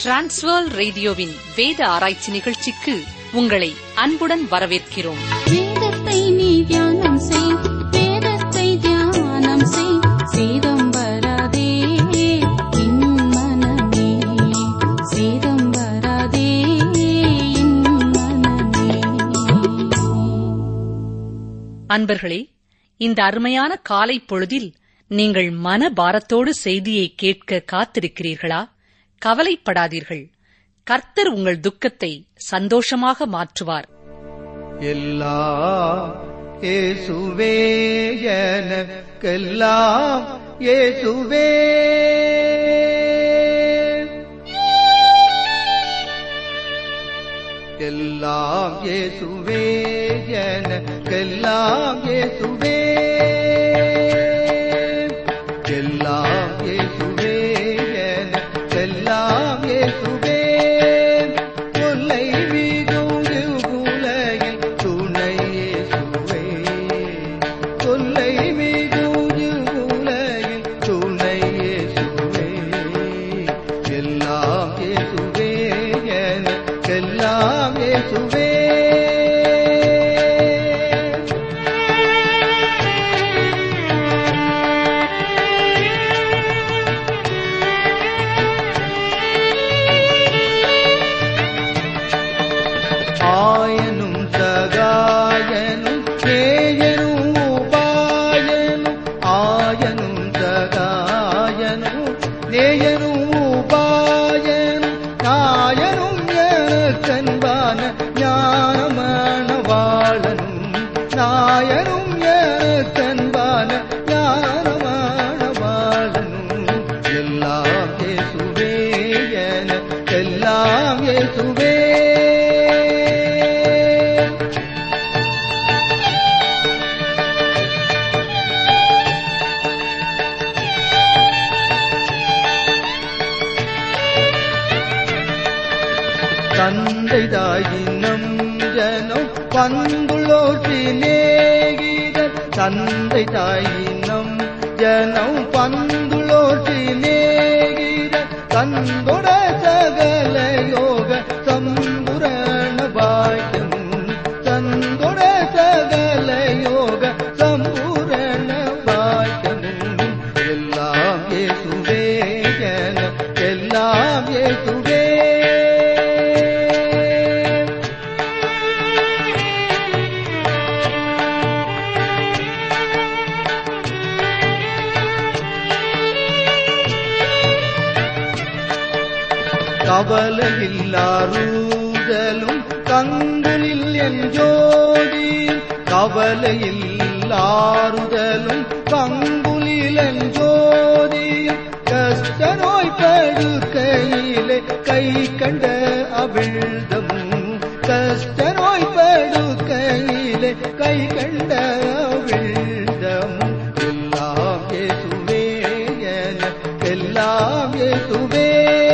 transfer ரேடியோவின் வேத ஆராய்ச்சி நிகழ்ச்சிக்கு உங்களை அன்புடன் வரவேற்கிறோம் வேதத்தை நீ தியானம் செய் வேதத்தை தியானம் செய் சேதம் வராதே என் மனமே சேதம் வராதே என் மனமே அன்பர்களே இந்த அருமையான காலை பொழுதில் நீங்கள் மன பாரத்தோடு செய்தியை கேட்க காத்திருக்கிறீர்களா கவலைப்படாதீர்கள் கர்த்தர் உங்கள் துக்கத்தை சந்தோஷமாக மாற்றுவார் எல்லாம் இயேசுவே எனக்கெல்லாம் இயேசுவே எல்லாம் இயேசுவே எனக்கெல்லாம் இயேசுவே எல்லாம் இயேசுவே எனக்கெல்லாம் இயேசுவே கொல்லை மிகுந்து உலகில் துணை இயேசுவே கொல்லை மிகுந்து உலகில் துணை இயேசுவே எல்லாம் இயேசுவே எனக்கெல்லாம் இயேசுவே ஆயனும் சகாயனும் நேயனும் உபாயனும் ஆயனும் சகாயனும் நேயனும் உபாயனும் நாயனும் எனக்கன்பான ஞானமான வாழனும் நாயனும் எனக்கன்பான ஞானமான வாழனும் எல்லாம் இயேசுவே என எல்லாம் இயேசுவே தந்தை தாயினம் ஜனம் பந்துள்ளோர் சிநேகித தந்தை தாயினம் ஜனம் பந்துள்ளோர் சிநேகித தந்தொட சகல யோக சம்புரண பாக்கியம் தந்தொட சகல யோக சம்பூரண பாக்கியம் எல்லாம் இயேசுவே என எல்லாம் இயேசுவே கவலையில்லாருதலும் கங்குலில் என் ஜோதி கவலையில்லாருதலும் கங்குலில் என் ஜோதி கஷ்ட நோய் படுக்கையிலே கை கண்ட அவிழ்தமும் கஷ்ட நோய் படுக்கையிலே கை கண்ட அவிழ்தமும் எல்லாம் இயேசுவே என எல்லாம் இயேசுவே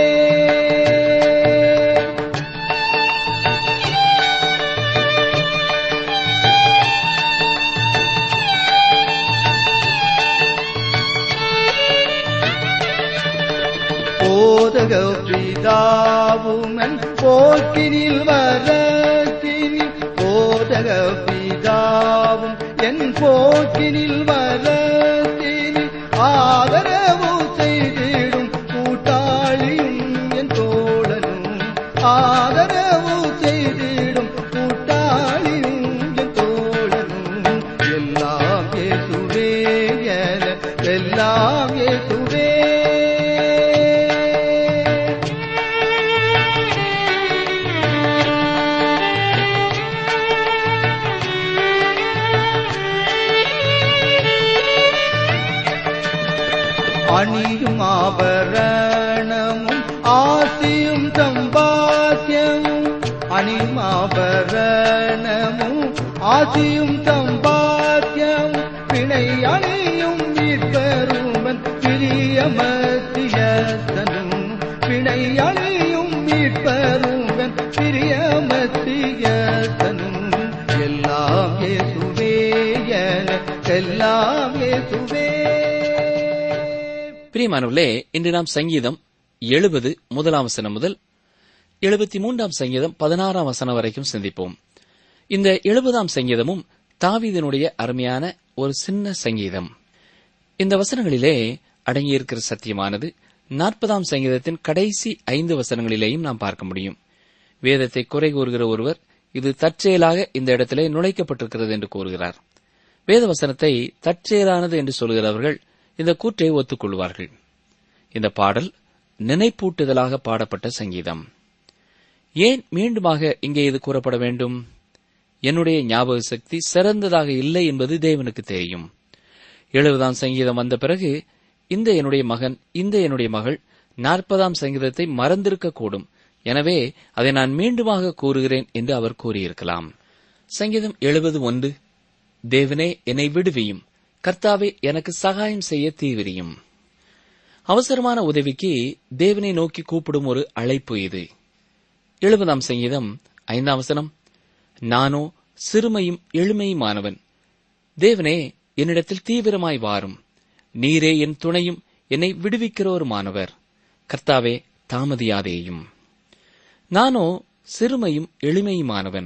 போதக பிதாவுமன் போக்கினில் வரத்தினில் போதக பிதாவும் என் போக்கினில் வரத்தினில் ஆதரவு செய்திடும் கூட்டாளியும் என் தோழனும் ஆதரவு செய்திடும் கூட்டாளியும் என் தோழனும் எல்லாம் இயேசுவே என எல்லாம் இயேசுவே அணியும் ஆபரணமும் ஆசியும் சம்பாத்தியமும் அணியும் ஆபரணமும் ஆசியும் சம்பாத்தியமும் பிணை அணியும் மீட்பருமன் பிரியமத்தியத்தனும் பிணை அணியும் மீட்பருமன் பிரியமத்தியத்தனும் எல்லாம் இயேசுவே என எல்லாம் இயேசுவே பிரியமானவர்களே இன்று நாம் சங்கீதம் எழுபது முதலாம் வசனம் முதல் எழுபத்தி மூன்றாம் சங்கீதம் பதினாறாம் வசனம் வரைக்கும் சிந்திப்போம் இந்த எழுபதாம் சங்கீதமும் தாவீதினுடைய அருமையான ஒரு சின்ன சங்கீதம் இந்த வசனங்களிலே அடங்கியிருக்கிற சத்தியமானது நாற்பதாம் சங்கீதத்தின் கடைசி ஐந்து வசனங்களிலேயும் நாம் பார்க்க முடியும் வேதத்தை குறை கூறுகிற ஒருவர் இது தற்செயலாக இந்த இடத்திலே நுழைக்கப்பட்டிருக்கிறது என்று கூறுகிறார் வேத வசனத்தை தற்செயலானது என்று சொல்கிறவர்கள் இந்த கூற்றை ஒத்துக்கொள்வார்கள் இந்த பாடல் நினைப்பூட்டுதலாக பாடப்பட்ட சங்கீதம் ஏன் மீண்டுமாக இங்கே இது கூறப்பட வேண்டும் என்னுடைய ஞாபக சக்தி சிறந்ததாக இல்லை என்பது தேவனுக்கு தெரியும் எழுபதாம் சங்கீதம் வந்த பிறகு இந்த என்னுடைய மகன் இந்த என்னுடைய மகள் நாற்பதாம் சங்கீதத்தை மறந்திருக்கக்கூடும் எனவே அதை நான் மீண்டுமாக கூறுகிறேன் என்று அவர் கூறியிருக்கலாம் சங்கீதம் எழுபது ஒன்று தேவனே என்னை விடுவியும் கர்த்தாவே எனக்கு சகாயம் செய்ய தீவிரியும் அவசரமான உதவிக்கு தேவனை நோக்கி கூப்பிடும் ஒரு அழைப்பு இது எழுபதாம் சங்கீதம் ஐந்தாம் வசனம் நானோ சிறுமையும் எளிமையுமானவன் தேவனே என்னிடத்தில் தீவிரமாய் வாரும் நீரே என் துணையும் என்னை விடுவிக்கிறோருமானவர் கர்த்தாவே தாமதியாதேயும் நானோ சிறுமையும் எளிமையுமானவன்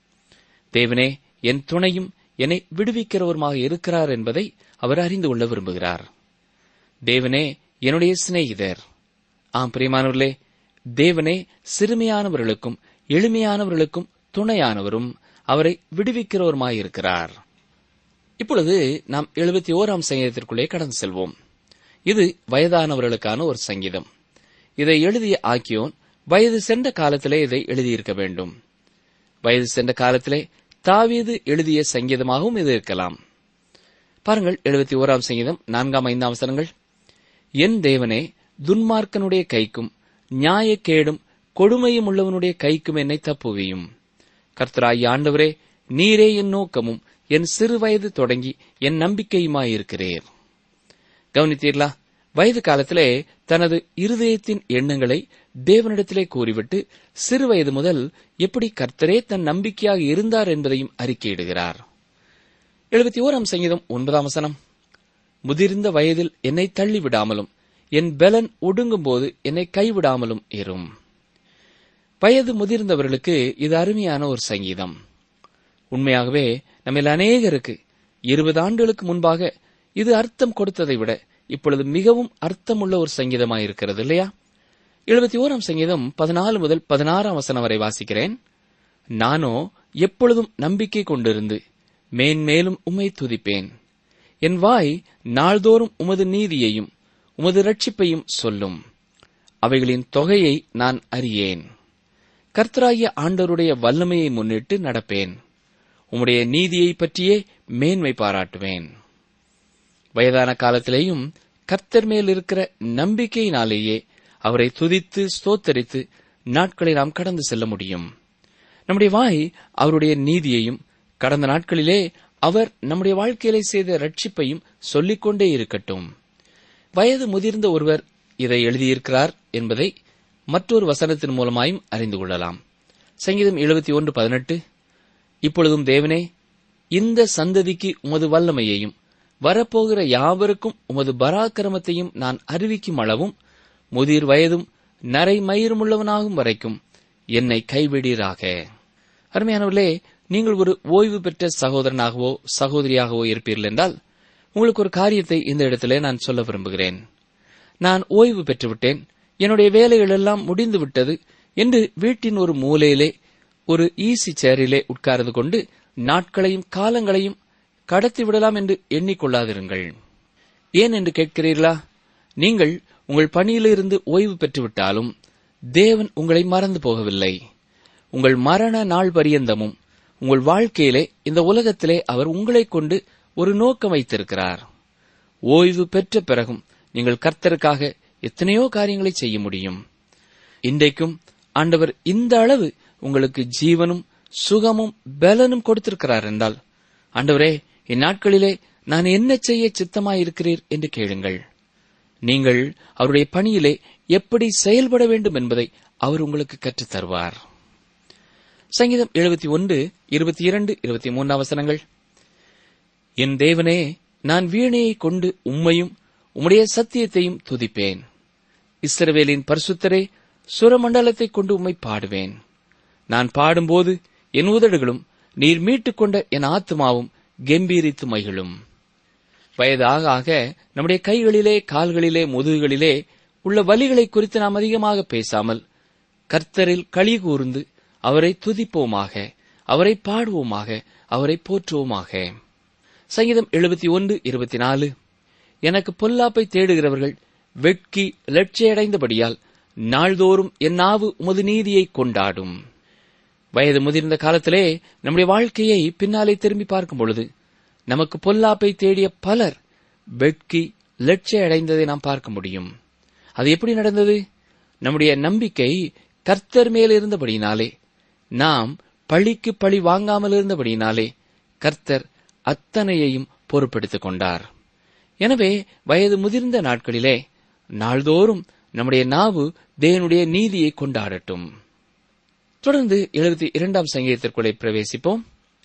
தேவனே என் துணையும் என்னை விடுவிக்கிறவருமாக இருக்கிறார் என்பதை அவர் அறிந்து கொள்ள விரும்புகிறார் தேவனே என்னுடைய சிநேகிதர் ஆம் பிரியமானவர்களே தேவனே சிறுமையானவர்களுக்கும் எளிமையானவர்களுக்கும் துணையானவரும் அவரை விடுவிக்கிறவருமாயிருக்கிறார் இப்பொழுது நாம் எழுபத்தி ஓராம் சங்கீதத்திற்குள்ளே கடந்து செல்வோம் இது வயதானவர்களுக்கான ஒரு சங்கீதம் இதை எழுதிய ஆக்கியோன் வயது சென்ற காலத்திலே இதை எழுதியிருக்க வேண்டும் வயது சென்ற காலத்திலே தாவீது எழுதிய சங்கீதமாகவும் இது இருக்கலாம் பாருங்கள் எழுபத்தி ஓராம் சங்கீதம் நான்காம் ஐந்தாம் வசனங்கள் என் தேவனே துன்மார்க்கனுடைய கைக்கும் நியாயக்கேடும் கொடுமையும் உள்ளவனுடைய கைக்கும் என்னை தப்புவியும் கர்த்தராய் ஆண்டவரே நீரே என் நோக்கமும் என் சிறு வயது தொடங்கி என் நம்பிக்கையுமாயிருக்கிறீர் கவனித்தீர்களா வயது காலத்திலே தனது இருதயத்தின் எண்ணங்களை தேவனிடத்திலே கூறிவிட்டு சிறு வயது முதல் எப்படி கர்த்தரே தன் நம்பிக்கையாக இருந்தார் என்பதையும் அறிக்கையிடுகிறார் எழுபத்தி ஓராம் சங்கீதம் ஒன்பதாம் வசனம் முதிர்ந்த வயதில் என்னை தள்ளிவிடாமலும் என் பெலன் ஒடுங்கும்போது என்னை கைவிடாமலும் இரும் வயது முதிர்ந்தவர்களுக்கு இது அருமையான ஒரு சங்கீதம் உண்மையாகவே நம்மில் அநேகருக்கு இருபது ஆண்டுகளுக்கு முன்பாக இது அர்த்தம் கொடுத்ததை விட இப்பொழுது மிகவும் அர்த்தமுள்ள ஒரு சங்கீதமாயிருக்கிறது இல்லையா எழுபத்தி ஓராம் சங்கீதம் பதினாலு முதல் பதினாறாம் வசனம் வரை வாசிக்கிறேன் நானோ எப்பொழுதும் நம்பிக்கை கொண்டிருந்து மேன்மேலும் உம்மை துதிப்பேன் என் வாய் நாள்தோறும் உமது நீதியையும் உமது ரட்சிப்பையும் சொல்லும் அவைகளின் தொகையை நான் அறியேன் கர்த்தராகிய ஆண்டவருடைய வல்லமையை முன்னிட்டு நடப்பேன் உம்முடைய நீதியை பற்றியே மேன்மை பாராட்டுவேன் வயதான காலத்திலேயும் கர்த்தர் மேல் இருக்கிற நம்பிக்கையினாலேயே அவரை துதித்து ஸ்தோத்தரித்து நாட்களை நாம் கடந்து செல்ல முடியும் நம்முடைய வாய் அவருடைய நீதியையும் கடந்த நாட்களிலே அவர் நம்முடைய வாழ்க்கையிலே செய்த ரட்சிப்பையும் சொல்லிக்கொண்டே இருக்கட்டும் வயது முதிர்ந்த ஒருவர் இதை எழுதியிருக்கிறார் என்பதை மற்றொரு வசனத்தின் மூலமாயும் அறிந்து கொள்ளலாம் சங்கீதம் எழுபத்தி ஒன்று பதினெட்டு இப்பொழுதும் தேவனே இந்த சந்ததிக்கு உமது வல்லமையையும் வரப்போகிற யாவருக்கும் உமது பராக்கிரமத்தையும் நான் அறிவிக்கும் அளவும் முதிர் வயதும் நரை மயிருமுள்ளவனாகும் வரைக்கும் என்னை கைவிடீராக அருமையானவர்களே நீங்கள் ஒரு ஓய்வு பெற்ற சகோதரனாகவோ சகோதரியாகவோ இருப்பீர்கள் என்றால் உங்களுக்கு ஒரு காரியத்தை இந்த இடத்திலே நான் சொல்ல விரும்புகிறேன் நான் ஓய்வு பெற்றுவிட்டேன் என்னுடைய வேலைகள் எல்லாம் முடிந்து விட்டது என்று வீட்டின் ஒரு மூலையிலே ஒரு ஈசி சேரிலே உட்கார்ந்து கொண்டு நாட்களையும் காலங்களையும் கடத்தி விடலாம் என்று எண்ணிக்கொள்ளாதிருங்கள் ஏன் என்று கேட்கிறீர்களா நீங்கள் உங்கள் பணியிலிருந்து ஓய்வு பெற்றுவிட்டாலும் தேவன் உங்களை மறந்து போகவில்லை உங்கள் மரண நாள் பரியந்தமும் உங்கள் வாழ்க்கையிலே இந்த உலகத்திலே அவர் உங்களைக் கொண்டு ஒரு நோக்கம் வைத்திருக்கிறார் ஓய்வு பெற்ற பிறகும் நீங்கள் கர்த்தருக்காக எத்தனையோ காரியங்களை செய்ய முடியும் இன்றைக்கும் ஆண்டவர் இந்த அளவு உங்களுக்கு ஜீவனும் சுகமும் பலனும் கொடுத்திருக்கிறார் என்றால் ஆண்டவரே இந்நாட்களிலே நான் என்ன செய்ய சித்தமாயிருக்கிறீர் என்று கேளுங்கள் நீங்கள் அவருடைய பணியிலே எப்படி செயல்பட வேண்டும் என்பதை அவர் உங்களுக்கு கற்றுத் தருவார் சங்கீதம் எழுபத்தி ஒன்று இருபத்தி இரண்டு இருபத்தி மூன்றாம் வசனங்கள் என் தேவனே நான் வீணையை கொண்டு உம்மையும் உம்முடைய சத்தியத்தையும் துதிப்பேன் இஸ்ரவேலின் பரிசுத்தரே சுரமண்டலத்தைக் கொண்டு உம்மை பாடுவேன் நான் பாடும்போது என் உதடுகளும் நீர் மீட்டுக் கொண்ட என் ஆத்துமாவும் கெம்பீரித்து மகிழும் வயது ஆக ஆக நம்முடைய கைகளிலே கால்களிலே முதுகுகளிலே உள்ள வலிகளை குறித்து நாம் அதிகமாக பேசாமல் கர்த்தரில் களி கூர்ந்து அவரை துதிப்போமாக அவரை பாடுவோமாக அவரை போற்றுவோமாக சங்கீதம் எழுபத்தி ஒன்று இருபத்தி நாலு எனக்கு பொல்லாப்பை தேடுகிறவர்கள் வெட்கி லட்சியடைந்தபடியால் நாள்தோறும் என் நாவு உமது நீதியை கொண்டாடும் வயது முதிர்ந்த காலத்திலே நம்முடைய வாழ்க்கையை பின்னாலே திரும்பி பார்க்கும் பொழுது நமக்கு பொல்லாப்பை தேடிய பலர் வெட்கி லட்சிய அடைந்ததை நாம் பார்க்க முடியும் அது எப்படி நடந்தது நம்முடைய நம்பிக்கை கர்த்தர் மேல் இருந்தபடியினாலே நாம் பழிக்கு பழி வாங்காமல் இருந்தபடியினாலே கர்த்தர் அத்தனையையும் பொறுப்பெடுத்துக் கொண்டார் எனவே வயது முதிர்ந்த நாட்களிலே நாள்தோறும் நம்முடைய நாவு தேவனுடைய நீதியை கொண்டாடட்டும் தொடர்ந்து எழுபத்தி இரண்டாம் சங்கீதத்திற்குள்ளே பிரவேசிப்போம்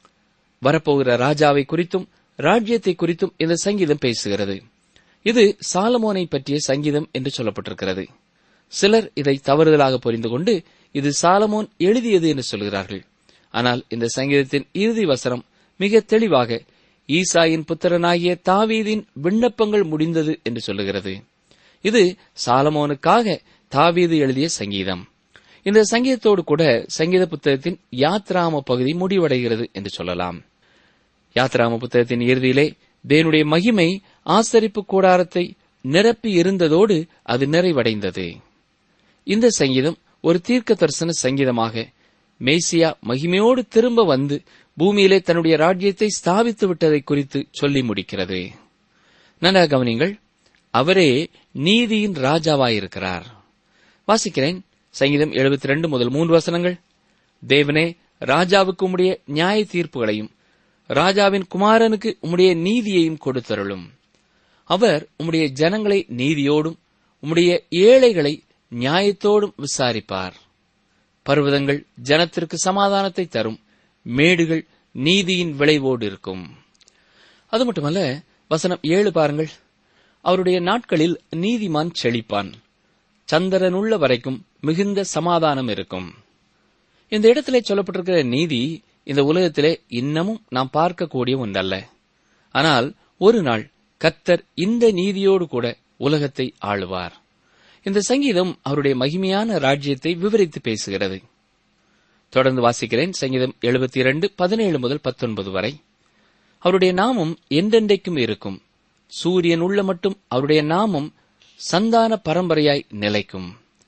வரப்போகிற ராஜாவை குறித்தும் ராஜ்யத்தை குறித்தும் இந்த சங்கீதம் பேசுகிறது இது சாலமோனை பற்றிய சங்கீதம் என்று சொல்லப்பட்டிருக்கிறது சிலர் இதை தவறுதலாக புரிந்து கொண்டு இது சாலமோன் எழுதியது என்று சொல்கிறார்கள் ஆனால் இந்த சங்கீதத்தின் இறுதி வசனம் மிக தெளிவாக ஈசாயின் புத்திரனாகிய தாவீதின் விண்ணப்பங்கள் முடிந்தது என்று சொல்லுகிறது இது சாலமோனுக்காக தாவீது எழுதிய சங்கீதம் இந்த சங்கீதத்தோடு கூட சங்கீத புத்தகத்தின் யாத்ராம பகுதி முடிவடைகிறது என்று சொல்லலாம் யாத்ராம புத்தகத்தின் இறுதியிலே தேவனுடைய மகிமை ஆசரிப்பு கூடாரத்தை நிரப்பி இருந்ததோடு அது நிறைவடைந்தது இந்த சங்கீதம் ஒரு தீர்க்க தரிசன சங்கீதமாக மேசியா மகிமையோடு திரும்ப வந்து பூமியிலே தன்னுடைய ராஜ்யத்தை ஸ்தாபித்து விட்டதை குறித்து சொல்லி முடிக்கிறது நன்றாக கவனிங்கள் அவரே நீதியின் ராஜாவாயிருக்கிறார் வாசிக்கிறேன் சங்கீதம் 72 முதல் மூன்று வசனங்கள் தேவனே ராஜாவுக்கு உம்முடைய நியாய தீர்ப்புகளையும் ராஜாவின் குமாரனுக்கு உம்முடைய நீதியையும் கொடுத்தருளும் அவர் உம்முடைய ஜனங்களை நீதியோடும் உம்முடைய ஏழைகளை நியாயத்தோடும் விசாரிப்பார் பர்வதங்கள் ஜனத்திற்கு சமாதானத்தை தரும் மேடுகள் நீதியின் விளைவோடு இருக்கும் அது மட்டுமல்ல வசனம் ஏழு பாருங்கள் அவருடைய நாட்களில் நீதிமான் செழிப்பான் சந்திரன் உள்ள வரைக்கும் மிகுந்த சமாதானம் இருக்கும் இந்த இடத்திலே சொல்லப்பட்டிருக்கிற நீதி இந்த உலகத்திலே இன்னமும் நாம் பார்க்கக்கூடிய ஒன்றல்ல ஆனால் ஒரு நாள் கத்தர் இந்த நீதியோடு கூட உலகத்தை ஆளுவார் இந்த சங்கீதம் அவருடைய மகிமையான ராஜ்யத்தை விவரித்து பேசுகிறது தொடர்ந்து வாசிக்கிறேன் சங்கீதம் எழுபத்தி இரண்டு பதினேழு முதல் பத்தொன்பது வரை அவருடைய நாமம் என்றென்றைக்கும் இருக்கும் சூரியன் உள்ள மட்டும் அவருடைய நாமம் சந்தான பரம்பரையாய் நிலைக்கும்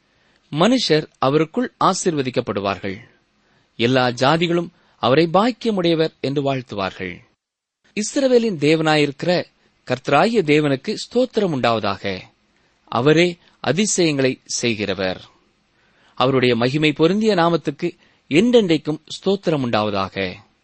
மனுஷர் அவருக்குள் ஆசிர்வதிக்கப்படுவார்கள் எல்லா ஜாதிகளும் அவரை பாக்கியமுடையவர் என்று வாழ்த்துவார்கள் இஸ்ரவேலின் தேவனாயிருக்கிற கர்த்தராகிய தேவனுக்கு ஸ்தோத்திரம் உண்டாவதாக அவரே அதிசயங்களை செய்கிறவர் அவருடைய மகிமை பொருந்திய நாமத்துக்கு என்றென்றைக்கும் ஸ்தோத்திரம் உண்டாவதாக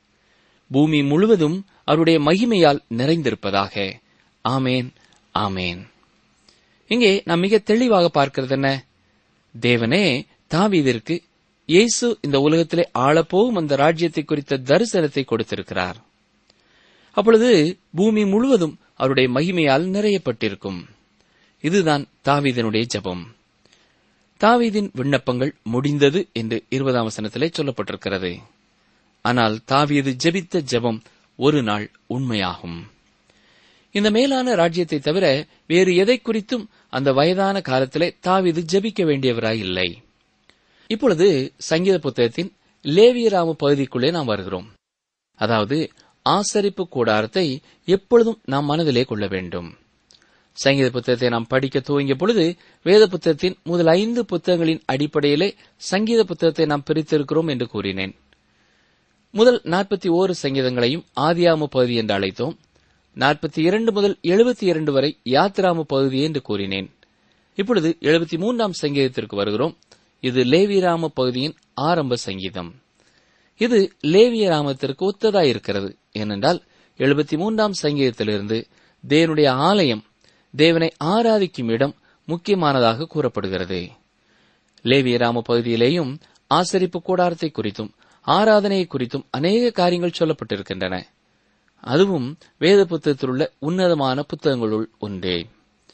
பூமி முழுவதும் அவருடைய மகிமையால் நிறைந்திருப்பதாக ஆமேன் ஆமேன் இங்கே நாம் மிக தெளிவாக பார்க்கிறது என்ன தேவனே தாவீதிற்கு இயேசு இந்த உலகத்திலே ஆளப்போகும் அந்த ராஜ்யத்தை குறித்த தரிசனத்தை கொடுத்திருக்கிறார் அப்பொழுது பூமி முழுவதும் அவருடைய மகிமையால் நிறையப்பட்டிருக்கும் இதுதான் தாவீதனுடைய ஜெபம் தாவீதின் விண்ணப்பங்கள் முடிந்தது என்று இருபதாம் வசனத்திலே சொல்லப்பட்டிருக்கிறது ஆனால் தாவீது ஜெபித்த ஜெபம் ஒரு நாள் உண்மையாகும் இந்த மேலான ராஜ்யத்தை தவிர வேறு எதை குறித்தும் அந்த வயதான காலத்திலே தாவீது ஜெபிக்க வேண்டியவராய் இல்லை இப்பொழுது சங்கீத புத்தகத்தின் லேவியராம பகுதிக்குள்ளே நாம் வருகிறோம் அதாவது ஆசரிப்பு கூடாரத்தை எப்பொழுதும் நாம் மனதிலே கொள்ள வேண்டும் சங்கீத புத்தகத்தை நாம் படிக்க துவங்கிய பொழுது வேத புத்தகத்தின் முதல் ஐந்து புத்தகங்களின் அடிப்படையிலே சங்கீத புத்தகத்தை நாம் பிரித்திருக்கிறோம் என்று கூறினேன் முதல் நாற்பத்தி ஓரு சங்கீதங்களையும் ஆதியாம பகுதி என்று அழைத்தோம் நாற்பத்தி இரண்டு முதல் எழுபத்தி இரண்டு வரை யாத்ராம பகுதி என்று கூறினேன் இப்பொழுது எழுபத்தி மூன்றாம் சங்கீதத்திற்கு வருகிறோம் இது லேவியராம பகுதியின் ஆரம்ப சங்கீதம் இது லேவிய ராமத்திற்கு ஒத்ததாயிருக்கிறது ஏனென்றால் எழுபத்தி மூன்றாம் சங்கீதத்திலிருந்து தேவனுடைய ஆலயம் தேவனை ஆராதிக்கும் இடம் முக்கியமானதாக கூறப்படுகிறது லேவிய ராம பகுதியிலேயும் ஆசரிப்பு கூடாரத்தை குறித்தும் ஆராதனையை குறித்தும் அநேக காரியங்கள் சொல்லப்பட்டிருக்கின்றன அதுவும் வேத புத்தகத்திலுள்ள உன்னதமான புத்தகங்களுள் ஒன்றே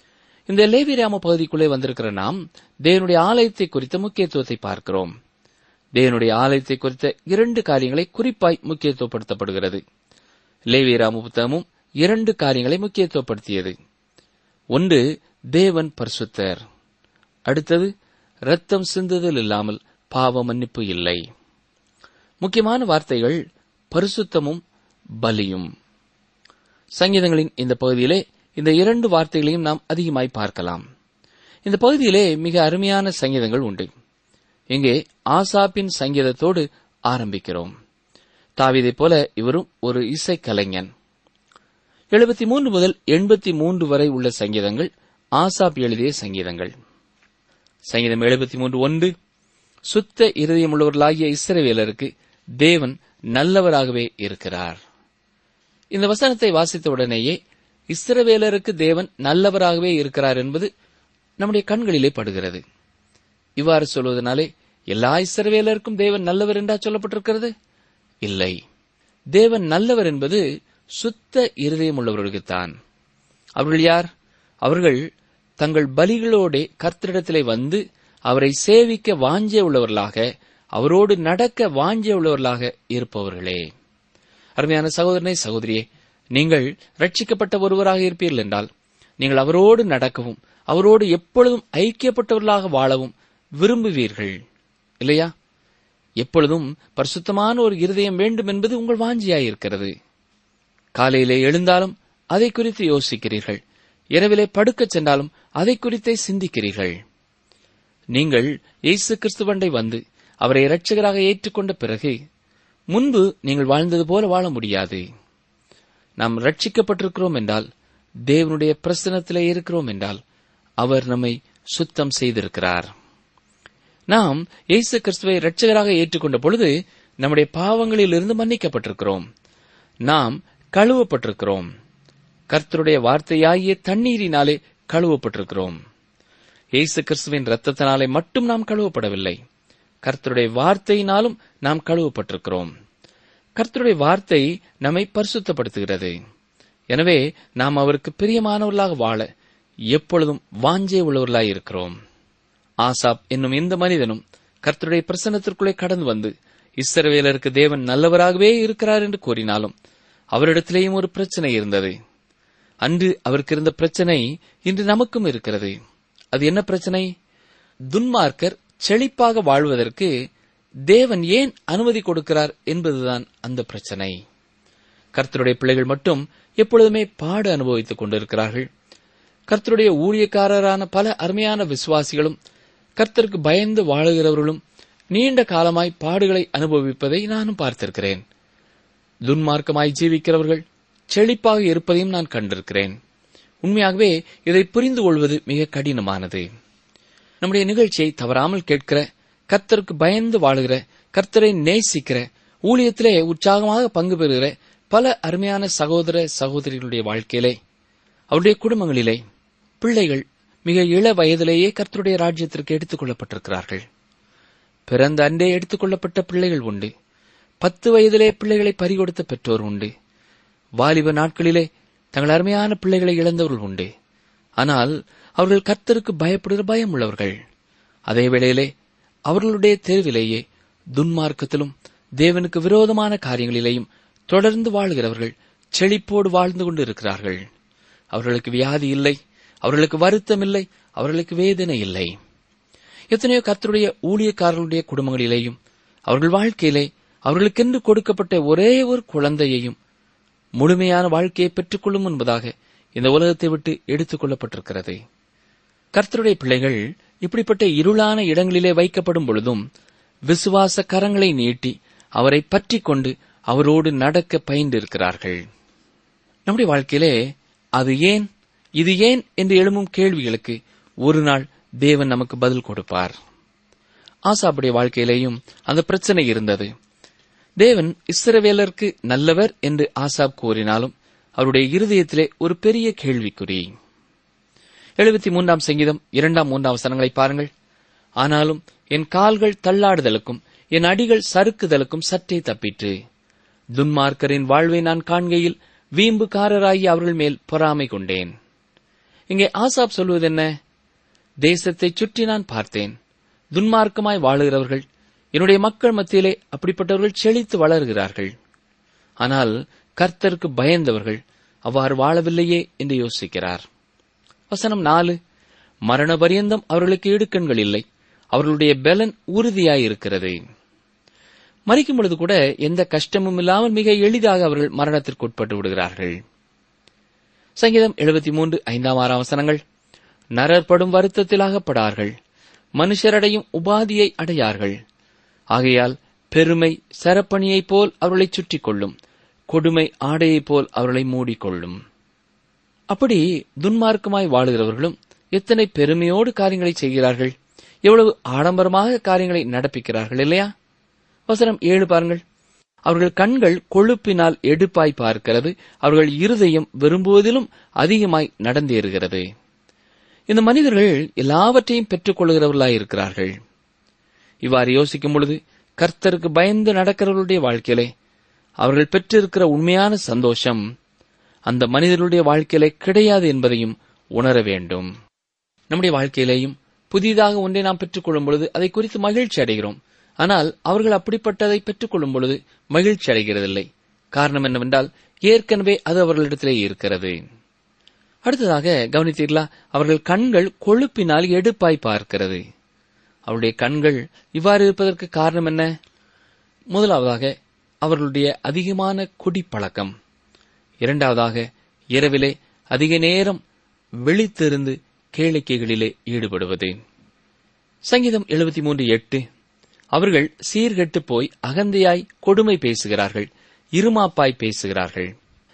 இந்த லேவிராம பகுதிக்குள்ளே வந்திருக்கிற நாம் தேவனுடைய ஆலயத்தை குறித்த முக்கியத்துவத்தை பார்க்கிறோம் தேவனுடைய ஆலயத்தை குறித்த இரண்டு காரியங்களை குறிப்பாய் முக்கியத்துவப்படுத்தப்படுகிறது லேவியராம புத்தகமும் இரண்டு காரியங்களை முக்கியத்துவப்படுத்தியது ஒன்று தேவன் பரிசுத்தர் அடுத்தது ரத்தம் சிந்துதல் இல்லாமல் பாவ மன்னிப்பு இல்லை முக்கியமான வார்த்தைகள் பரிசுத்தமும் பலியும் சங்கீதங்களின் இந்த பகுதியிலே இந்த இரண்டு வார்த்தைகளையும் நாம் அதிகமாய் பார்க்கலாம் இந்த பகுதியிலே மிக அருமையான சங்கீதங்கள் உண்டு இங்கே ஆசாப்பின் சங்கீதத்தோடு ஆரம்பிக்கிறோம் தாவீதைப் போல இவரும் ஒரு இசைக்கலைஞன் எழுபத்தி மூன்று முதல் எண்பத்தி மூன்று வரை உள்ள சங்கீதங்கள் ஆசாப் எழுதிய சங்கீதங்கள் சங்கீதம் எழுபத்தி மூன்று ஒன்று சுத்த இருதயமுள்ளவர்களாகிய இஸ்ரவேலருக்கு தேவன் நல்லவராகவே இருக்கிறார் இந்த வசனத்தை வாசித்த உடனேயே இஸ்ரவேலருக்கு தேவன் நல்லவராகவே இருக்கிறார் என்பது நம்முடைய கண்களிலே படுகிறது இவ்வாறு சொல்வதனாலே எல்லா இஸ்ரவேலருக்கும் தேவன் நல்லவர் என்றா சொல்லப்பட்டிருக்கிறது இல்லை தேவன் நல்லவர் என்பது சுத்த இருதயமுள்ளவர்களுக்குத்தான் அவர்கள் யார் அவர்கள் தங்கள் பலிகளோடே கர்த்தரிடத்திலே வந்து அவரை சேவிக்க வாஞ்சே உள்ளவர்களாக அவரோடு நடக்க வாஞ்சே உள்ளவர்களாக இருப்பவர்களே அருமையான சகோதரனை சகோதரியே நீங்கள் ரட்சிக்கப்பட்ட ஒருவராக இருப்பீர்கள் என்றால் நீங்கள் அவரோடு நடக்கவும் அவரோடு எப்பொழுதும் ஐக்கியப்பட்டவர்களாக வாழவும் விரும்புவீர்கள் இல்லையா எப்பொழுதும் பரிசுத்தமான ஒரு இருதயம் வேண்டும் என்பது உங்கள் வாஞ்சியாயிருக்கிறது காலையிலே எழுந்தாலும் அதை குறித்து யோசிக்கிறீர்கள் இரவிலே படுக்கச் சென்றாலும் அதை குறித்தே சிந்திக்கிறீர்கள் நீங்கள் இயேசு கிறிஸ்துவண்டை வந்து அவரை இரட்சகராக ஏற்றுக்கொண்ட பிறகு முன்பு நீங்கள் வாழ்ந்தது போல வாழ முடியாது நாம் ரட்சிக்கப்பட்டிருக்கிறோம் என்றால் தேவனுடைய பிரசனத்திலே இருக்கிறோம் என்றால் அவர் நம்மை சுத்தம் செய்திருக்கிறார் நாம் இயேசு கிறிஸ்துவை இரட்சகராக ஏற்றுக்கொண்ட பொழுது நம்முடைய பாவங்களிலிருந்து மன்னிக்கப்பட்டிருக்கிறோம் நாம் கழுவப்பட்டிருக்கிறோம் கர்த்தருடைய வார்த்தையாகிய தண்ணீரினாலே கழுவப்பட்டிருக்கிறோம் இயேசு கிறிஸ்துவின் ரத்தத்தினாலே மட்டும் நாம் கழுவப்படவில்லை கர்த்தருடைய வார்த்தையினாலும் நாம் கழுவப்பட்டிருக்கிறோம் கர்த்தருடைய வார்த்தை நம்மை பரிசுத்தப்படுத்துகிறது எனவே நாம் அவருக்கு பிரியமானவர்களாக வாழ எப்பொழுதும் வாஞ்சே உள்ளவர்களாய் இருக்கிறோம் ஆசாப் என்னும் இந்த மனிதனும் கர்த்தருடைய பிரசன்னத்திற்குள்ளே கடந்து வந்து இஸ்ரவேலருக்கு தேவன் நல்லவராகவே இருக்கிறார் என்று கூறினாலும் அவரிடத்திலேயும் ஒரு பிரச்சனை இருந்தது அன்று அவருக்கு இருந்த பிரச்சனை இன்று நமக்கும் இருக்கிறது அது என்ன பிரச்சனை துன்மார்க்கர் செழிப்பாக வாழ்வதற்கு தேவன் ஏன் அனுமதி கொடுக்கிறார் என்பதுதான் அந்த பிரச்சனை கர்த்தருடைய பிள்ளைகள் மட்டும் எப்பொழுதுமே பாடு அனுபவித்துக் கொண்டிருக்கிறார்கள் கர்த்தருடைய ஊழியக்காரரான பல அருமையான விசுவாசிகளும் கர்த்தருக்கு பயந்து வாழுகிறவர்களும் நீண்ட காலமாய் பாடுகளை அனுபவிப்பதை நானும் பார்த்திருக்கிறேன் துன்மார்க்கமாய் ஜீவிக்கிறவர்கள் செழிப்பாக இருப்பதையும் நான் கண்டிருக்கிறேன் உண்மையாகவே இதை புரிந்து கொள்வது மிக கடினமானது நம்முடைய நிகழ்ச்சியை தவறாமல் கேட்கிற கர்த்தருக்கு பயந்து வாழுகிற கர்த்தரை நேசிக்கிற ஊழியத்திலே உற்சாகமாக பங்கு பெறுகிற பல அருமையான சகோதர சகோதரிகளுடைய வாழ்க்கையிலே அவருடைய குடும்பங்களிலே பிள்ளைகள் மிக இள வயதிலேயே கர்த்தருடைய ராஜ்யத்திற்கு எடுத்துக் கொள்ளப்பட்டிருக்கிறார்கள் பிறந்த அன்றே எடுத்துக் கொள்ளப்பட்ட பிள்ளைகள் உண்டு பத்து வயதிலே பிள்ளைகளை பறிகொடுத்த பெற்றோர் உண்டு வாலிப நாட்களிலே தங்கள் அருமையான பிள்ளைகளை இழந்தவர்கள் உண்டு ஆனால் அவர்கள் கர்த்தருக்கு பயப்படுகிற பயம் உள்ளவர்கள் அதே வேளையிலே அவர்களுடைய தெருவிலேயே துன்மார்க்கத்திலும் தேவனுக்கு விரோதமான காரியங்களிலேயும் தொடர்ந்து வாழ்கிறவர்கள் செழிப்போடு வாழ்ந்து கொண்டு இருக்கிறார்கள் அவர்களுக்கு வியாதி இல்லை அவர்களுக்கு வருத்தம் இல்லை அவர்களுக்கு வேதனை இல்லை எத்தனையோ கர்த்தருடைய ஊழியக்காரர்களுடைய குடும்பங்களிலேயும் அவர்கள் வாழ்க்கையிலே அவர்களுக்கென்று கொடுக்கப்பட்ட ஒரே ஒரு குழந்தையையும் முழுமையான வாழ்க்கையை பெற்றுக்கொள்ளும் என்பதாக இந்த உலகத்தை விட்டு எடுத்துக் கொள்ளப்பட்டிருக்கிறது கர்த்தருடைய பிள்ளைகள் இப்படிப்பட்ட இருளான இடங்களிலே வைக்கப்படும் பொழுதும் விசுவாச கரங்களை நீட்டி அவரை பற்றிக் கொண்டு அவரோடு நடக்க பயின்றிருக்கிறார்கள் நம்முடைய வாழ்க்கையிலே அது ஏன் இது ஏன் என்று எழும்பும் கேள்விகளுக்கு ஒரு நாள் தேவன் நமக்கு பதில் கொடுப்பார் ஆசாப்புடைய வாழ்க்கையிலேயும் அந்த பிரச்சனை இருந்தது தேவன் இஸ்ரவேலருக்கு நல்லவர் என்று ஆசாப் கூறினாலும் அவருடைய இருதயத்திலே ஒரு பெரிய கேள்விக்குறி எழுபத்தி மூன்றாம் சங்கீதம் இரண்டாம் மூன்றாம் வசனங்களை பாருங்கள் ஆனாலும் என் கால்கள் தள்ளாடுதலுக்கும் என் அடிகள் சறுக்குதலுக்கும் சற்றே தப்பிற்று துன்மார்க்கரின் வாழ்வை நான் காண்கையில் வீம்புக்காரராகி அவர்கள் மேல் பொறாமை கொண்டேன் இங்கே ஆசாப் சொல்வது என்ன தேசத்தைச் சுற்றி நான் பார்த்தேன் துன்மார்க்கமாய் வாழுகிறவர்கள் என்னுடைய மக்கள் மத்தியிலே அப்படிப்பட்டவர்கள் செழித்து வளர்கிறார்கள் ஆனால் கர்த்தருக்கு பயந்தவர்கள் அவ்வாறு வாழவில்லையே என்று யோசிக்கிறார் வசனம் நாலு மரண பரியந்தம் அவர்களுக்கு இடுக்கண்கள் இல்லை அவர்களுடைய பலன் உறுதியாயிருக்கிறது மறிக்கும் பொழுது கூட எந்த கஷ்டமும் இல்லாமல் மிக எளிதாக அவர்கள் மரணத்திற்கு உட்பட்டு விடுகிறார்கள் சங்கீதம் எழுபத்தி மூன்று ஐந்தாம் ஆறாம் வசனங்கள் நரற்படும் வருத்தத்தில் அகப்படார்கள் மனுஷரடையும் உபாதியை அடையார்கள் ஆகையால் பெருமை சரப்பணியைப் போல் அவர்களைச் சுற்றிக் கொள்ளும் கொடுமை ஆடையைப் போல் அவர்களை மூடிக்கொள்ளும் அப்படி துன்மார்க்கமாய் வாழுகிறவர்களும் எத்தனை பெருமையோடு காரியங்களை செய்கிறார்கள் எவ்வளவு ஆடம்பரமாக காரியங்களை நடப்பிக்கிறார்கள் இல்லையா வசனம் ஏழு பாருங்கள் அவர்கள் கண்கள் கொழுப்பினால் எடுப்பாய் பார்க்கிறது அவர்கள் இருதயம் விரும்புவதிலும் அதிகமாய் நடந்தேறுகிறது இந்த மனிதர்கள் எல்லாவற்றையும் பெற்றுக் கொள்கிறவர்களாய் இருக்கிறார்கள் இவ்வாறு யோசிக்கும் பொழுது கர்த்தருக்கு பயந்து நடக்கிறவர்களுடைய வாழ்க்கையிலே அவர்கள் பெற்றிருக்கிற உண்மையான சந்தோஷம் அந்த மனிதர்களுடைய வாழ்க்கையிலே கிடையாது என்பதையும் உணர வேண்டும் நம்முடைய வாழ்க்கையிலேயும் புதிதாக ஒன்றை நாம் பெற்றுக்கொள்ளும் பொழுது அதை குறித்து மகிழ்ச்சி அடைகிறோம் ஆனால் அவர்கள் அப்படிப்பட்டதை பெற்றுக்கொள்ளும் பொழுது மகிழ்ச்சி அடைகிறதில்லை காரணம் என்னவென்றால் ஏற்கனவே அது அவர்களிடத்திலே இருக்கிறது அடுத்ததாக கவனித்தீர்களா அவர்கள் கண்கள் கொழுப்பினால் எடுப்பாய் பார்க்கிறது அவருடைய கண்கள் இவ்வாறு இருப்பதற்கு காரணம் என்ன முதலாவதாக அவர்களுடைய அதிகமான குடிப்பழக்கம் இரண்டாவதாக இரவிலே அதிக நேரம் விழித்திருந்து கேளிக்கைகளிலே ஈடுபடுவது சங்கீதம் எழுபத்தி மூன்று எட்டு அவர்கள் சீர்கெட்டு போய் அகந்தையாய் கொடுமை பேசுகிறார்கள் இருமாப்பாய் பேசுகிறார்கள்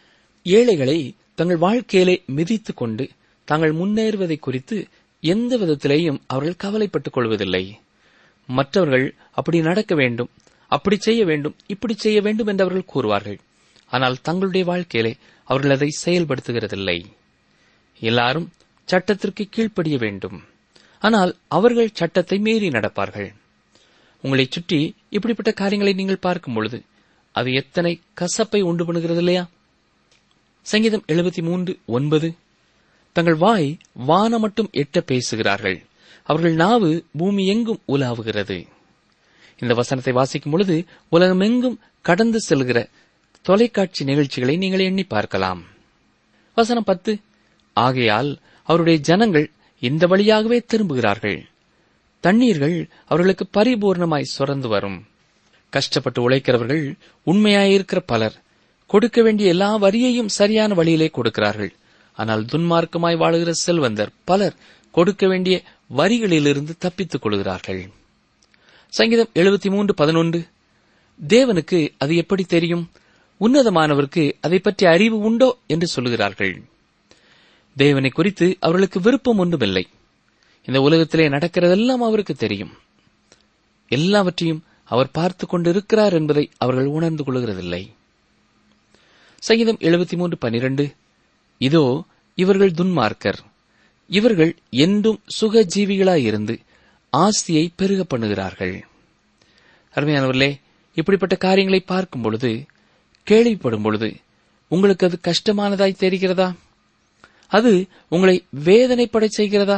ஏழைகளை தங்கள் வாழ்க்கையிலே மிதித்துக் கொண்டு தாங்கள் முன்னேறுவதை குறித்து எந்த விதத்திலேயும் அவர்கள் கவலைப்பட்டுக் கொள்வதில்லை மற்றவர்கள் அப்படி நடக்க வேண்டும் அப்படி செய்ய வேண்டும் இப்படி செய்ய வேண்டும் என்று அவர்கள் கூறுவார்கள் ஆனால் தங்களுடைய வாழ்க்கையிலே அவர்கள் அதை செயல்படுத்துகிறதில்லை எல்லாரும் சட்டத்திற்கு கீழ்ப்படிய வேண்டும் ஆனால் அவர்கள் சட்டத்தை மீறி நடப்பார்கள் உங்களைச் சுற்றி இப்படிப்பட்ட காரியங்களை நீங்கள் பார்க்கும் பொழுது அது எத்தனை கசப்பை உண்டு பண்ணுகிறது இல்லையா சங்கீதம் எழுபத்தி மூன்று ஒன்பது தங்கள் வாய் வானம் மட்டும் எட்ட பேசுகிறார்கள் அவர்கள் நாவு பூமி எங்கும் உலாவுகிறது இந்த வசனத்தை வாசிக்கும் பொழுது உலகமெங்கும் கடந்து செல்கிற தொலைக்காட்சி நிகழ்ச்சிகளை நீங்கள் எண்ணி பார்க்கலாம் வசனம் பத்து ஆகையால் அவருடைய ஜனங்கள் இந்த வழியாகவே திரும்புகிறார்கள் தண்ணீர்கள் அவர்களுக்கு பரிபூர்ணமாய் சுரந்து வரும் கஷ்டப்பட்டு உழைக்கிறவர்கள் உண்மையாயிருக்கிற பலர் கொடுக்க வேண்டிய எல்லா வரியையும் சரியான வழியிலே கொடுக்கிறார்கள் ஆனால் துன்மார்க்கமாய் வாழுகிற செல்வந்தர் பலர் கொடுக்க வேண்டிய வரிகளிலிருந்து தப்பித்துக் கொள்கிறார்கள் சங்கீதம் எழுபத்தி மூன்று பதினொன்று தேவனுக்கு அது எப்படி தெரியும் உன்னதமானவருக்கு அதை பற்றி அறிவு உண்டோ என்று சொல்லுகிறார்கள் தேவனை குறித்து அவர்களுக்கு விருப்பம் ஒன்றுமில்லை இந்த உலகத்திலே நடக்கிறதெல்லாம் அவருக்கு தெரியும் எல்லாவற்றையும் அவர் பார்த்துக் கொண்டிருக்கிறார் என்பதை அவர்கள் உணர்ந்து கொள்கிறதில்லை சங்கீதம் எழுபத்தி மூன்று பனிரெண்டு இதோ இவர்கள் துன்மார்க்கர் இவர்கள் என்றும் சுகஜீவிகளாயிருந்து ஆஸ்தியை பெருக பண்ணுகிறார்கள் அருமையானவர்களே இப்படிப்பட்ட காரியங்களை பார்க்கும் பொழுது கேள்விப்படும் பொழுது உங்களுக்கு அது கஷ்டமானதாய் தெரிகிறதா அது உங்களை வேதனைப்பட செய்கிறதா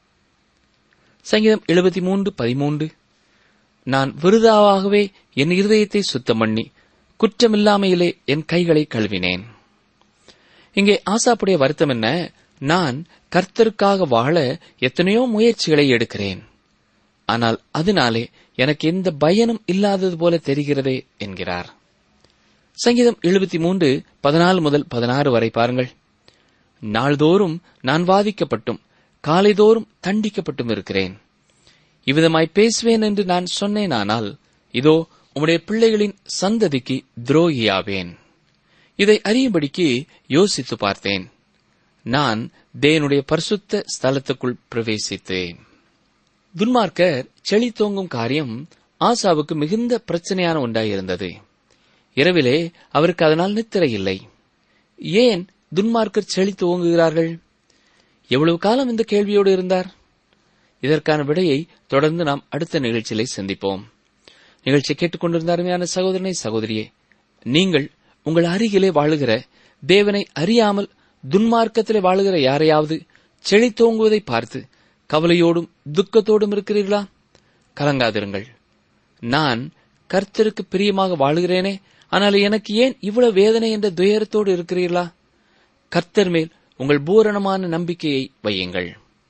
சங்கீதம் எழுபத்தி மூன்று பதிமூன்று நான் விருதாவாகவே என் இருதயத்தை சுத்தம் பண்ணி குற்றமில்லாமையிலே என் கைகளை கழுவினேன் இங்கே ஆசாப்புடைய வருத்தம் என்ன நான் கர்த்தருக்காக வாழ எத்தனையோ முயற்சிகளை எடுக்கிறேன் ஆனால் அதனாலே எனக்கு எந்த பயனும் இல்லாதது போல தெரிகிறதே என்கிறார் சங்கீதம் எழுபத்தி மூன்று பதினாலு முதல் பதினாறு வரை பாருங்கள் நாள்தோறும் நான் வாதிக்கப்பட்டும் காலைதோறும் தண்டிக்கப்பட்டும் இருக்கிறேன் இவ்விதமாய் பேசுவேன் என்று நான் சொன்னேனானால் இதோ உம்முடைய பிள்ளைகளின் சந்ததிக்கு துரோகியாவேன் இதை அறியும்படிக்கு யோசித்து பார்த்தேன் நான் தேவனுடைய பரிசுத்த ஸ்தலத்துக்குள் பிரவேசித்தேன் துன்மார்க்கர் செழி தோங்கும் காரியம் ஆசாவுக்கு மிகுந்த பிரச்சனையான ஒன்றாயிருந்தது இரவிலே அவருக்கு அதனால் நித்திரை இல்லை ஏன் துன்மார்க்கர் செழி துவங்குகிறார்கள் எவ்வளவு காலம் இந்த கேள்வியோடு இருந்தார் இதற்கான விடையை தொடர்ந்து நாம் அடுத்த நிகழ்ச்சியிலே சந்திப்போம் நிகழ்ச்சி கேட்டுக்கொண்டிருந்த அருமையான சகோதரனை சகோதரியே நீங்கள் உங்கள் அருகிலே வாழுகிற தேவனை அறியாமல் துன்மார்க்கத்திலே வாழுகிற யாரையாவது செழித்தோங்குவதை பார்த்து கவலையோடும் துக்கத்தோடும் இருக்கிறீர்களா கலங்காதிருங்கள் நான் கர்த்தருக்கு பிரியமாக வாழுகிறேனே ஆனால் எனக்கு ஏன் இவ்வளவு வேதனை என்ற துயரத்தோடு இருக்கிறீர்களா கர்த்தர் மேல் உங்கள் பூரணமான நம்பிக்கையை வையுங்கள்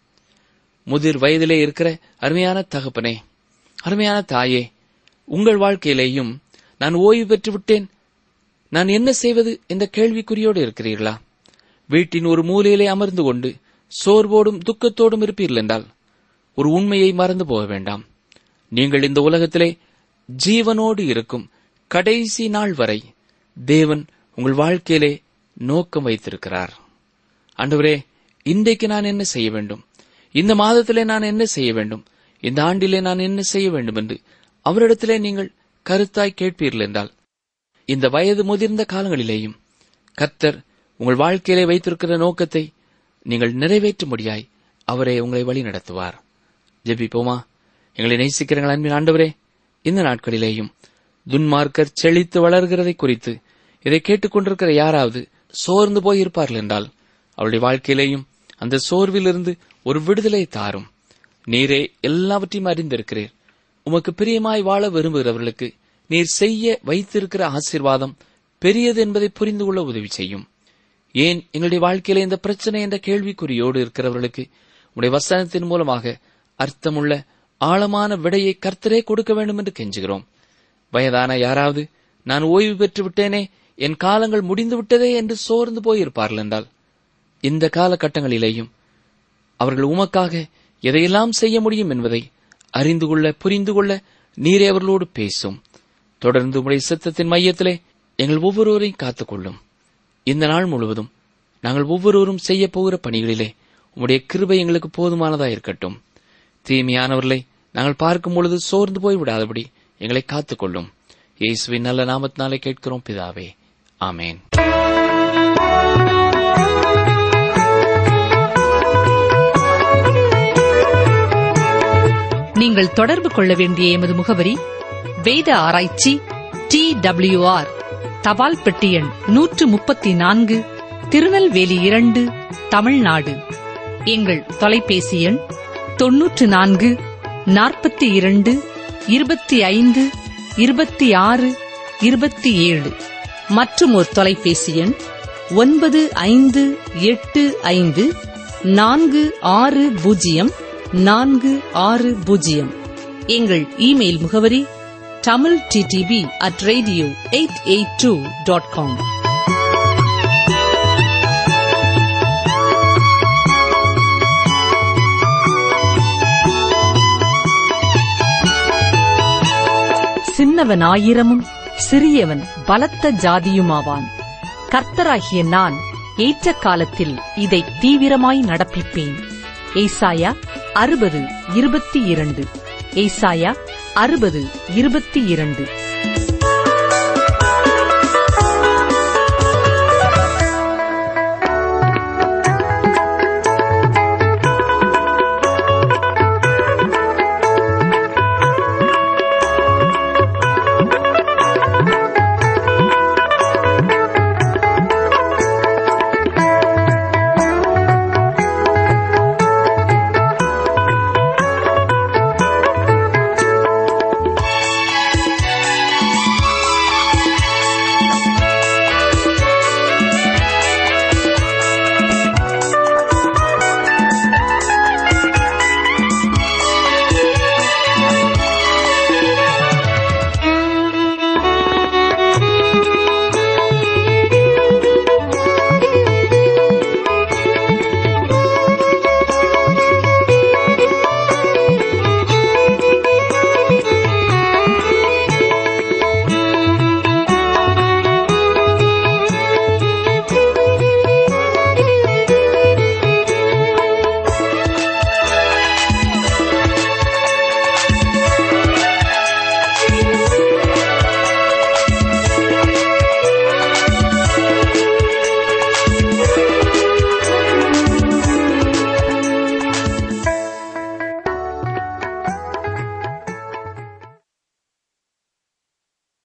முதிர் வயதிலே இருக்கிற அருமையான தகப்பனே அருமையான தாயே உங்கள் வாழ்க்கையிலேயும் நான் ஓய்வு பெற்று விட்டேன் நான் என்ன செய்வது என்ற கேள்விக்குறியோடு இருக்கிறீர்களா வீட்டின் ஒரு மூலையிலே அமர்ந்து கொண்டு சோர்வோடும் துக்கத்தோடும் இருப்பீர்கள் என்றால் ஒரு உண்மையை மறந்து போக வேண்டாம் நீங்கள் இந்த உலகத்திலே ஜீவனோடு இருக்கும் கடைசி நாள் வரை தேவன் உங்கள் வாழ்க்கையிலே நோக்கம் வைத்திருக்கிறார் ஆண்டவரே இன்றைக்கு நான் என்ன செய்ய வேண்டும் இந்த மாதத்திலே நான் என்ன செய்ய வேண்டும் இந்த ஆண்டிலே நான் என்ன செய்ய வேண்டும் என்று அவரிடத்திலே நீங்கள் கருத்தாய் கேட்பீர்கள் என்றால் இந்த வயது முதிர்ந்த காலங்களிலேயும் கர்த்தர் உங்கள் வாழ்க்கையிலே வைத்திருக்கிற நோக்கத்தை நீங்கள் நிறைவேற்ற முடியாய் அவரே உங்களை வழி நடத்துவார் ஜெபிப்போமா எங்களை நேசிக்கிறங்கள் அன்பின் ஆண்டவரே இந்த நாட்களிலேயும் துன்மார்க்கர் செழித்து வளர்கிறதை குறித்து இதை கேட்டுக்கொண்டிருக்கிற யாராவது சோர்ந்து போயிருப்பார்கள் என்றால் அவருடைய வாழ்க்கையிலேயும் அந்த சோர்விலிருந்து ஒரு விடுதலை தாரும் நீரே எல்லாவற்றையும் அறிந்திருக்கிறீர் உமக்கு பிரியமாய் வாழ விரும்புகிறவர்களுக்கு நீர் செய்ய வைத்திருக்கிற ஆசீர்வாதம் பெரியது என்பதை புரிந்து கொள்ள உதவி செய்யும் ஏன் எங்களுடைய வாழ்க்கையில இந்த பிரச்சனை என்ற கேள்விக்குறியோடு இருக்கிறவர்களுக்கு உடைய வசனத்தின் மூலமாக அர்த்தமுள்ள ஆழமான விடையை கர்த்தரே கொடுக்க வேண்டும் என்று கெஞ்சுகிறோம் வயதான யாராவது நான் ஓய்வு பெற்று விட்டேனே என் காலங்கள் முடிந்து விட்டதே என்று சோர்ந்து போயிருப்பார்கள் என்றால் இந்த காலகட்டங்களிலேயும் அவர்கள் உமக்காக எதையெல்லாம் செய்ய முடியும் என்பதை அறிந்து கொள்ள புரிந்து கொள்ள நீரே அவர்களோடு பேசும் தொடர்ந்து உடைய சித்தத்தின் மையத்திலே எங்கள் ஒவ்வொருவரையும் காத்துக்கொள்ளும் இந்த நாள் முழுவதும் நாங்கள் ஒவ்வொருவரும் செய்ய போகிற பணிகளிலே உம்முடைய கிருபை எங்களுக்கு போதுமானதா இருக்கட்டும் தீமையானவர்களை நாங்கள் பார்க்கும் பொழுது சோர்ந்து போய் விடாதபடி எங்களை காத்துக்கொள்ளும் இயேசுவின் நல்ல நாமத்தினாலே கேட்கிறோம் பிதாவே ஆமேன் நீங்கள் தொடர்பு கொள்ள வேண்டிய எமது முகவரி வேத ஆராய்ச்சி டி ஆர் தபால் பெட்டி எண் நூற்று முப்பத்தி நான்கு திருநெல்வேலி இரண்டு தமிழ்நாடு எங்கள் தொலைபேசி எண் தொன்னூற்று நான்கு நாற்பத்தி இரண்டு இருபத்தி ஐந்து இருபத்தி ஆறு இருபத்தி ஏழு மற்றும் ஒரு தொலைபேசி எண் ஒன்பது ஐந்து எட்டு ஐந்து நான்கு ஆறு பூஜ்ஜியம் நான்கு ஆறு பூஜ்ஜியம் எங்கள் இமெயில் முகவரி Tamil DTP at radio eight eight two dot com சின்னவன் ஆயிரமும் சிறியவன் பலத்த ஜாதியுமாவான் கர்த்தராகிய நான் ஏற்ற காலத்தில் இதை தீவிரமாய் நடப்பிப்பேன் ஏசாயா அறுபது இருபத்தி இரண்டு ஏசாயா அறுபது இருபத்தி இரண்டு